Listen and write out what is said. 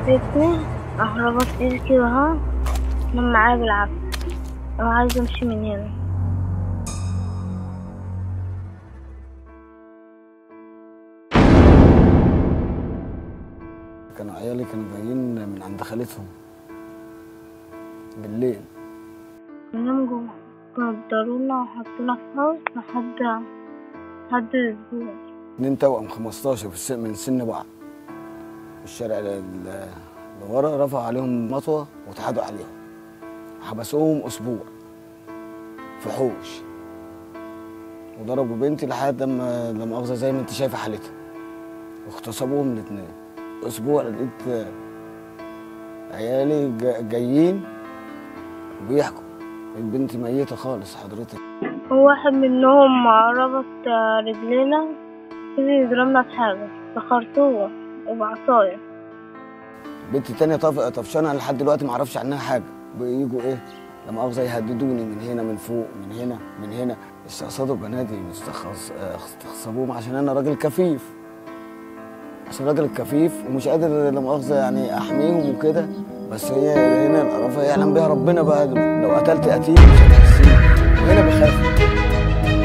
بيتني راح ربط ايدي كده اهو نام معايا بالعافية انا عايزة امشي من هنا كانوا عيالي كانوا جايين من عند خالتهم بالليل ننام جوه كانوا ادارونا وحطونا في هاوس لحد لحد اسبوع اتنين توأم 15 في السن من سن بعض الشارع ال- ال- اللي ورا رفعوا عليهم مطوة وتحدوا عليهم حبسوهم أسبوع في حوش وضربوا بنتي لحد لما لما مؤاخذة زي ما انت شايفة حالتها واغتصبوهم الاتنين أسبوع لقيت عيالي جا- جايين بيحكوا البنت ميتة خالص حضرتك وواحد منهم ربط رجلينا فضل يضربنا بحاجة بخرطومة وبعصاية بنت تانية طف... طفشانة لحد دلوقتي ما اعرفش عنها حاجة بيجوا ايه لا مؤاخذة يهددوني من هنا من فوق من هنا من هنا استقصدوا بناتي استخص... آه، استخصبوهم عشان انا راجل كفيف عشان راجل كفيف ومش قادر لا مؤاخذة يعني احميهم وكده بس هي هنا القرفة يعلم بيها ربنا بقى لو قتلت قتيل مش هتحسيه وهنا بخاف